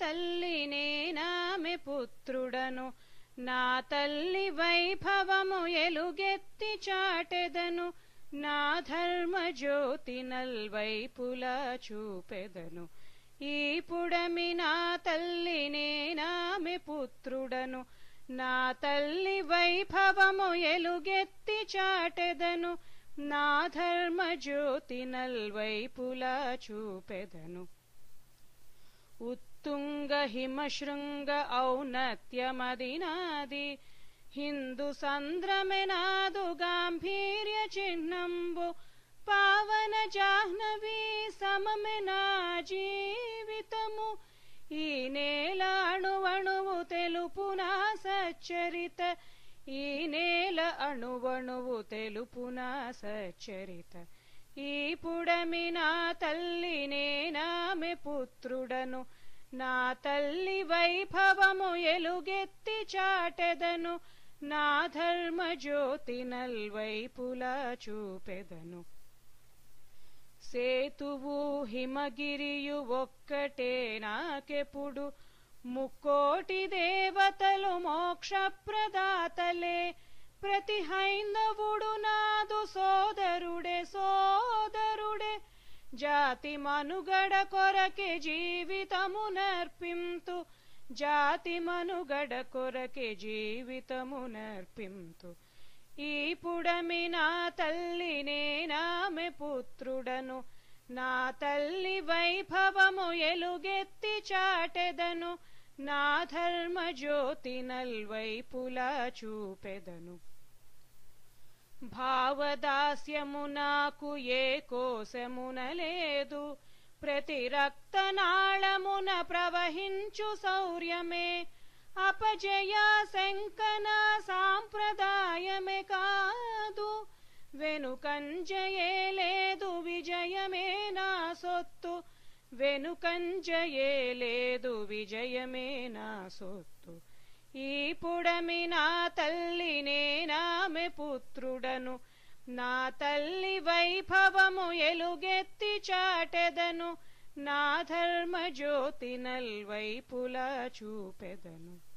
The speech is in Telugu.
తల్లి నేనామె పుత్రుడను నా తల్లి వైభవము ఎలుగెత్తి చాటెదను నా ధర్మ జ్యోతి నల్వైపులా చూపెదను ఈ పుడమి నా తల్లి నేనామె పుత్రుడను నా తల్లి వైభవము ఎలుగెత్తి చాటెదను నా ధర్మ జ్యోతి నల్వైపులా చూపెదను ఉత్తుంగ హిమశృంగ ఔన్నత్యమదినాది హిందూ సంద్రమెనాదు గాంభీర్య చిహ్నంబు పావన జాహ్నవి సమమెనా జీవితము ఈ నేల అణువణువు తెలుపునా సచ్చరిత ఈ నేల అణువణువు తెలుపునా సచ్చరిత ఈ పుడమి నా తల్లి నేనామె పుత్రుడను నా తల్లి వైభవము ఎలుగెత్తి చాటెదను నా ధర్మ జ్యోతి నల్వైపులా చూపెదను సేతువు హిమగిరియు ఒక్కటే నాకెప్పుడు ముక్కోటి దేవతలు మోక్షప్రదాతలే ప్రతి హైందవుడు నాదు సోదరుడే సోదరుడే జాతి మనుగడ కొరకే జీవితము నర్పింతు జాతి మనుగడ కొరకే జీవితము నర్పింతు ఈ పుడమి నా తల్లి నేనామె పుత్రుడను నా తల్లి వైభవము ఎలుగెత్తి చాటెదను నా ధర్మ జ్యోతి నల్వైపులా చూపెదను భావదాస్యము నాకు ఏ కోశమున లేదు ప్రతి రక్తనాళమున ప్రవహించు శౌర్యమే అపజయ శంకన సాంప్రదాయమే కాదు వెనుకంజయే లేదు విజయమే నా సొత్తు వెనుకంజయే లేదు విజయమే నా సొత్తు ఈ పుడమి నా తల్లి నేనామె పుత్రుడను నా తల్లి వైభవము ఎలుగెత్తి చాటెదను నా ధర్మ జ్యోతి నల్వైపులా చూపెదను